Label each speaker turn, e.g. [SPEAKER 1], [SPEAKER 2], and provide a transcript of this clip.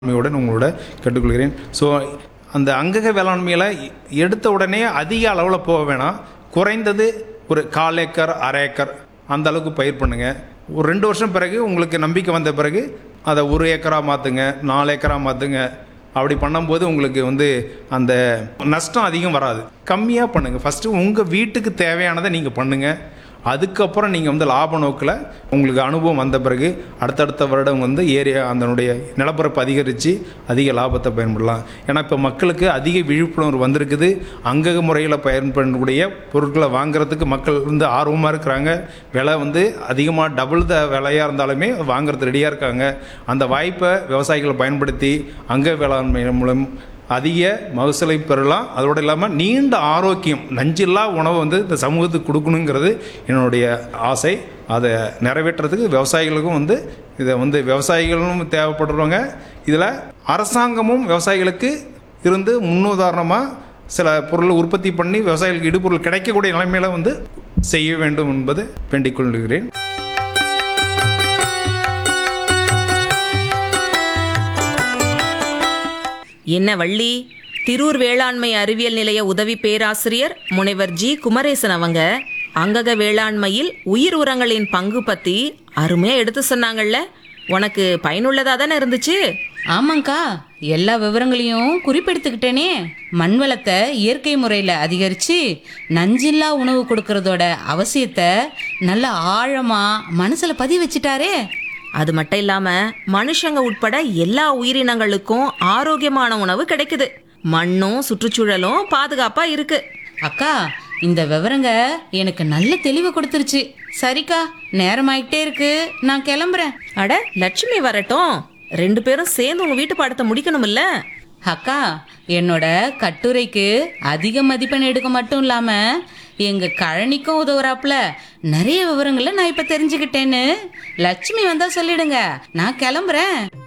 [SPEAKER 1] வேளாண்மையுடன் உங்களோட கேட்டுக்கொள்கிறேன் ஸோ அந்த அங்கக வேளாண்மையில் எடுத்த உடனே அதிக அளவில் போக வேணாம் குறைந்தது ஒரு கால் ஏக்கர் அரை ஏக்கர் அந்த அளவுக்கு பயிர் பண்ணுங்க ஒரு ரெண்டு வருஷம் பிறகு உங்களுக்கு நம்பிக்கை வந்த பிறகு அதை ஒரு ஏக்கராக மாற்றுங்க நாலு ஏக்கராக மாற்றுங்க அப்படி பண்ணும்போது உங்களுக்கு வந்து அந்த நஷ்டம் அதிகம் வராது கம்மியாக பண்ணுங்கள் ஃபஸ்ட்டு உங்கள் வீட்டுக்கு தேவையானதை நீங்கள் பண்ணுங்கள் அதுக்கப்புறம் நீங்கள் வந்து லாப நோக்கில் உங்களுக்கு அனுபவம் வந்த பிறகு அடுத்தடுத்த வருடம் வந்து ஏரியா அதனுடைய நிலப்பரப்பு அதிகரித்து அதிக லாபத்தை பயன்படலாம் ஏன்னா இப்போ மக்களுக்கு அதிக விழிப்புணர்வு வந்திருக்குது அங்கக முறையில் பயன்படக்கூடிய பொருட்களை வாங்குறதுக்கு மக்கள் வந்து ஆர்வமாக இருக்கிறாங்க விலை வந்து அதிகமாக டபுள் த விலையாக இருந்தாலுமே வாங்குறது ரெடியாக இருக்காங்க அந்த வாய்ப்பை விவசாயிகள் பயன்படுத்தி அங்க வேளாண்மை மூலம் அதிக மகசூலை பெறலாம் அதோடு இல்லாமல் நீண்ட ஆரோக்கியம் நஞ்சில்லா உணவை வந்து இந்த சமூகத்துக்கு கொடுக்கணுங்கிறது என்னுடைய ஆசை அதை நிறைவேற்றுறதுக்கு விவசாயிகளுக்கும் வந்து இதை வந்து விவசாயிகளும் தேவைப்படுறவங்க இதில் அரசாங்கமும் விவசாயிகளுக்கு இருந்து முன்னுதாரணமாக சில பொருளை உற்பத்தி பண்ணி விவசாயிகளுக்கு இடுபொருள் கிடைக்கக்கூடிய நிலைமையில வந்து செய்ய வேண்டும் என்பது வேண்டிக் கொள்கிறேன்
[SPEAKER 2] என்ன வள்ளி திரூர் வேளாண்மை அறிவியல் நிலைய உதவி பேராசிரியர் முனைவர் ஜி குமரேசன் அவங்க அங்கக வேளாண்மையில் உயிர் உரங்களின் பங்கு பத்தி அருமையா எடுத்து சொன்னாங்கல்ல உனக்கு பயனுள்ளதா தானே இருந்துச்சு
[SPEAKER 3] ஆமாங்க்கா எல்லா விவரங்களையும் குறிப்பெடுத்துக்கிட்டேனே மண் வளத்தை இயற்கை முறையில் அதிகரித்து நஞ்சில்லா உணவு கொடுக்கறதோட அவசியத்தை நல்ல ஆழமா மனசுல பதிய வச்சிட்டாரே
[SPEAKER 2] அது மட்டும் இல்லாம மனுஷங்க உட்பட எல்லா உயிரினங்களுக்கும் ஆரோக்கியமான உணவு கிடைக்குது மண்ணும் சுற்றுச்சூழலும் பாதுகாப்பா இருக்கு
[SPEAKER 3] அக்கா இந்த விவரங்க எனக்கு நல்ல தெளிவை கொடுத்துருச்சு சரிக்கா நேரமாயிட்டே இருக்கு நான் கிளம்புறேன்
[SPEAKER 2] அட லட்சுமி வரட்டும் ரெண்டு பேரும் சேர்ந்து உங்க வீட்டு பாடத்தை முடிக்கணும்ல
[SPEAKER 3] அக்கா என்னோட கட்டுரைக்கு அதிக மதிப்பெண் எடுக்க மட்டும் இல்லாம எங்க கழனிக்கும் உதவுறாப்புல நிறைய விவரங்களை நான் இப்ப தெரிஞ்சுக்கிட்டேன்னு லட்சுமி வந்தா சொல்லிடுங்க நான் கிளம்புறேன்